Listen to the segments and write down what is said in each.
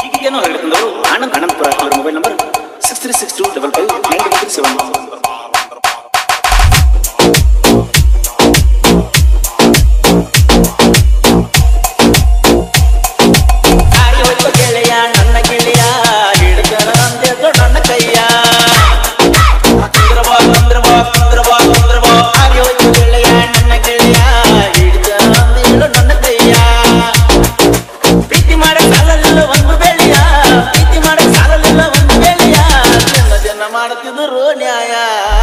ಈಗೇನೋ ಹೇಳ್ಕೊಂಡವರು ಆನಂದ್ ಅನಂತಪುರ ಅವರ mobile number six three six two double five nine double three seven ಹಾರಿ ಹೋಯ್ತು ಗೆಳೆಯ ನನ್ನ ಗೆಳೆಯ ಹಿಡಿದನ ಅಂದೆದ್ದು ನನ್ನ ಕೈಯ ಸುಂದರವಾ ಸುಂದರವಾ ಸುಂದರವಾ ಸುಂದರವಾ ಹಾರಿ ಹೋಯ್ತು ಗೆಳೆಯ ನನ್ನ ಗೆಳೆಯ ಹಿಡಿದನ ಅಂದೆದ್ದು ನನ್ನ ಕೈಯ ಪ್ರೀತಿ ಮಾಡ ಸಾಲಲಿಲ್ಲ ಒಂದು ಬೆಳೆಯ ಪ್ರೀತಿ ಮಾಡ ಸಾಲಲಿಲ್ಲ ಒಂದು ಬೆಳೆಯ ಜನ ಜನ ಮಾಡುತ್ತಿದ್ರು ನ್ಯಾಯ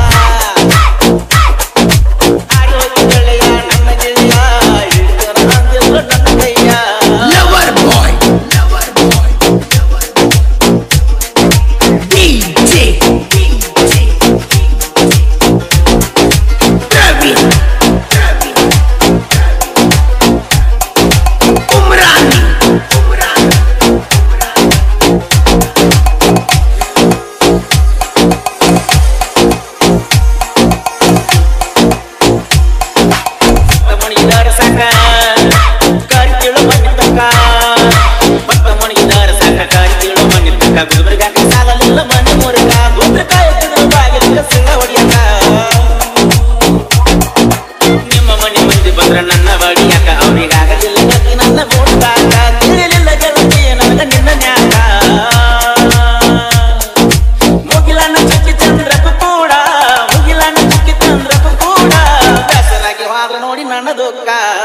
ಹಾರಿ ಹೋಯ್ತು ಗೆಳೆಯ ನನ್ನ ಗೆಳೆಯ ಹಿಡಿದನ ಅಂದೆದ್ದು ನನ್ನ ಕೈಯ Lover boy. Lover boy. DJ. DJ. Praveen. Praveen. Umrani. Umrani. ಮಣಿಗಿದಾರ ಸಾಕ ಕಾರಿ ಕೀಳು ಮಣ್ಣಿ ತಕ್ಕ ಭತ್ತ ಮಣಿಗಿದಾರ ಸಾಕ ಕಾರಿ ಕೀಳು ಮಣ್ಣಿ ತಕ್ಕ ಗುಲ್ಬರ್ಗಾಕ ಸಾಗಲಿಲ್ಲ ಮನೆ ಮುರುಗ ಗುಲ್ಬರ್ಗಾಯ ಬಾಗಿಲಿಕ ಸಿಂಗ ಹೊಡಿಯಕ ನಿಮ್ಮ ಮನೆ ಮಂದಿ ಬಂದ್ರ ನನ್ನ ಬಡಿಯಾಕ ಅವ್ರಿಗಾಗಲಿಲ್ಲ ಗತಿ ನನ್ನ ಬೋಡ್ತಾಕ ತಿಳಿಲಿಲ್ಲ ಗೆಳತಿ ನನಗ ನಿನ್ನ ನ್ಯಾಕ ಮುಗಿಲನ್ನ ಚುಕ್ಕಿ ಚಂದ್ರಕ್ಕೂ ಕೂಡ ಮುಗಿಲನ್ನ ಚುಕ್ಕಿ ಚಂದ್ರಕ್ಕೂ ಕೂಡ ಬೇಸರಾಗಿ ಹೋದ್ರ ನೋಡಿ ನನ್ನ ದುಃಖ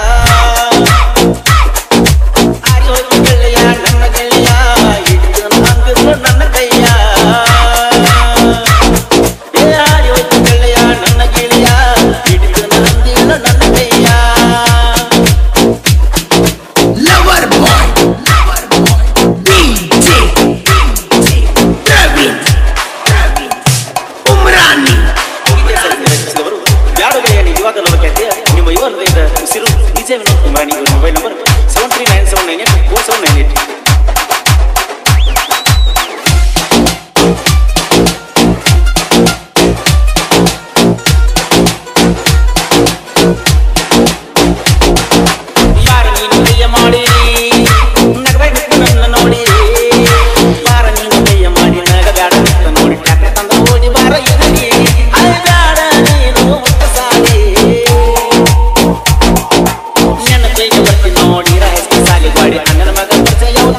ಆರಿ ಹೋಯ್ತು ಗೆಳೆಯ ನನ್ನ ಗೆಳೆಯ ಹಿಡಿದು ನಂಬಿದ್ರು ನನ್ನ ಕೈಯ ಏ ಆರಿ ಹೋಯ್ತು ಗೆಳೆಯ ನನ್ನ ಗೆಳೆಯ ಹಿಡಿದು ನಂಬಿದ್ರು ನನ್ನ ಕೈಯ Lover boy. Lover boy. DJ. DJ. Praveen. Praveen. Umrani. ರಚಿಸಿದವರು ಬ್ಯಾಡುಗೆಯ ನಿಜವಾದ ಲೋಕಕ್ಕೆ ನಿಮ್ಮ ಯುವ ಹೃದಯದ ಉಸಿರು ವಿಜಯ ವಿನೋದ್ ಕುಮಾರಿ ಇವರ mobile number seven three nine seven nine eight four seven nine eight ಯಾರು ನೀನು ಕೈಯ ಮಾಡಿ ನಗಬೇಕು ನನ್ನ ನೋಡಿ ಯಾರ ನೀನು ಕೈಯ ಮಾಡಿ ನಗಬೇಡ ಅಂತ ನೋಡಿ ಟ್ಯಾಕ್ಟರ್ ತಂದ ಓಡಿ ಬಾರ ಎದುರಿ ಅಲ್ಲಾಡ ನೀನು ಮುಟ್ಟ ಸಾಲಿ ನನ್ನ ಕೈಗೆ ಬರ್ತಿ ನೋಡಿ ರಹಸ್ಯ ಸಾಲಿ ಗಾಡಿ ಅಣ್ಣನ ಮಗ ಪರಿಚಯ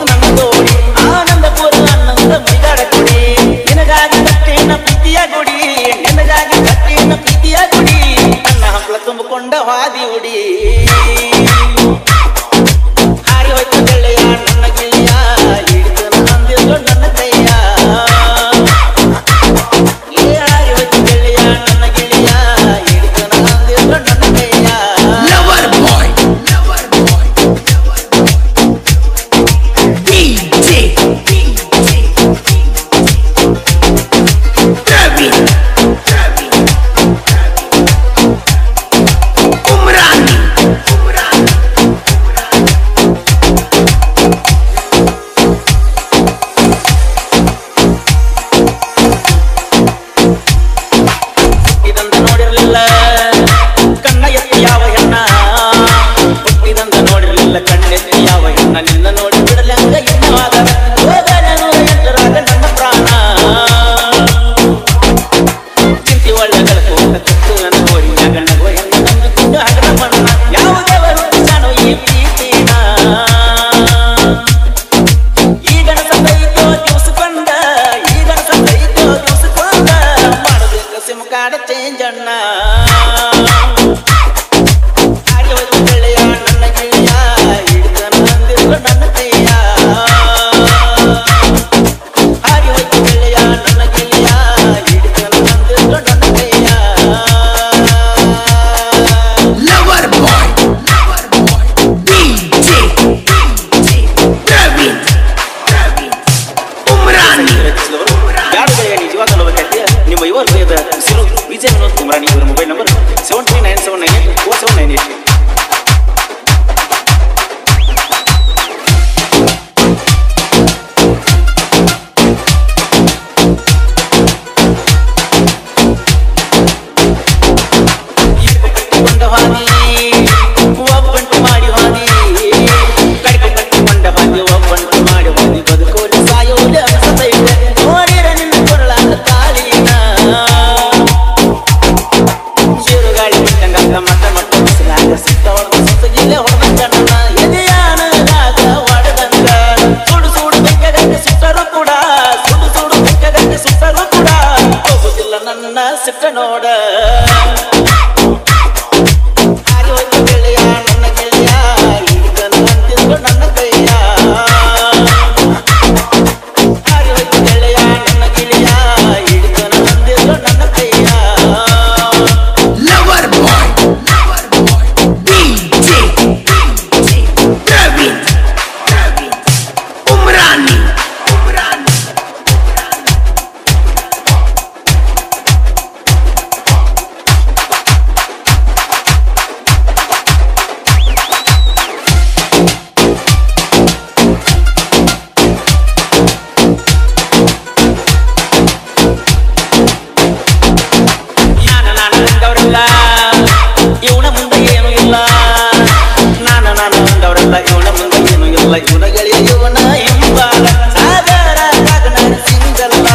ಅವರೆಲ್ಲ ಇವನ ಮುಂದೆ ಏನು ಇಲ್ಲ ಇವನ ಗೆಳೆಯ ಇವನ ಹಿಂಬಾಲ ಸಾಗರ ಕಾಕನಾಡ ಸಿಂಗಲ್ಲ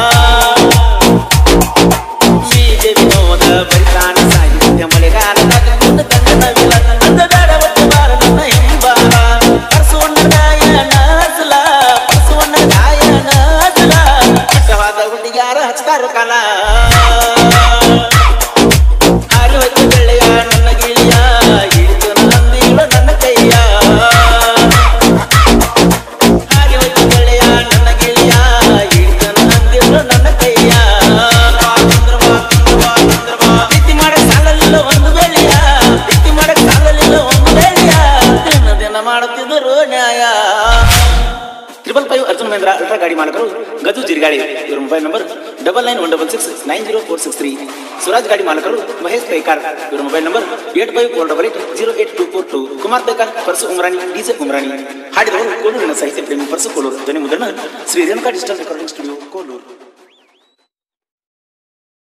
ಬೀಜ ವಿನೋದ ಬರಿತಾನ ಸಾಹಿತ್ಯ ಮಳೆಗಾಲದಾಗ ಮುಂದೆ ಕಂಡನವಿಲ್ಲ ಅಂದದಾಡ ಒಟ್ಟು ಬಾರ ನನ್ನ ಹಿಂಬಾಲ ಪರಸುವಣ್ಣ ಗಾಯನ ಹಸಲ ಪರಸುವಣ್ಣ ಗಾಯನ ಹಸಲ ಇಷ್ಟವಾದ ಹುಡುಗ್ಯಾರ ಹಚ್ತಾರ ಕಾಲ ಹಾರಿ ಹೊತ್ತು ಬೆಳ್ಳೆಯ ನನ್ನ ಗಿಳಿಯ ಹಿಡಿದು ನಂದಿಳು ನನ್ನ ಕೈಯ ಹಾಗೆ ಹೊತ್ತು ಬೆಳ್ಳೆಯ ನನ್ನ ಗಿಳಿಯ ಹಿಡಿದು ನಂದಿಳು ನನ್ನ ಕೈಯ ಪ್ರೀತಿ ಮಾಡಕ್ ಸಾಲಲಿಲ್ಲ ಒಂದು ಬೆಳೆಯ ಪ್ರೀತಿ ಮಾಡಕ್ ಸಾಲಲಿಲ್ಲ ಒಂದು ಬೆಳೆಯ ದಿನ ದಿನ ಮಾಡುತ್ತಿದ್ದರು ನ್ಯಾಯ triple five Arjun Mahindra ultra ಗಾಡಿ ಮಾಲಕರು ಗದು ಜಿರ್ಗಾಳಿ ಇವರ mobile number double nine one double six nine zero four six three Suraj ಗಾಡಿ ಮಾಲಕರು ಮಹೇಶ್ ಪೈಕಾರ್ ಇವರ mobile number eight five four double eight zero eight two four two Kumar Paikar Parsu Umrani DJ Umrani ಹಾಡಿದವರು ಕೋಲೂರಿನ ಸಾಹಿತ್ಯ ಪ್ರೇಮಿ ಪರ್ಸು ಕೋಲೂರು ಧ್ವನಿ ಮುದ್ರಣ Shri Renuka digital recording studio Kolur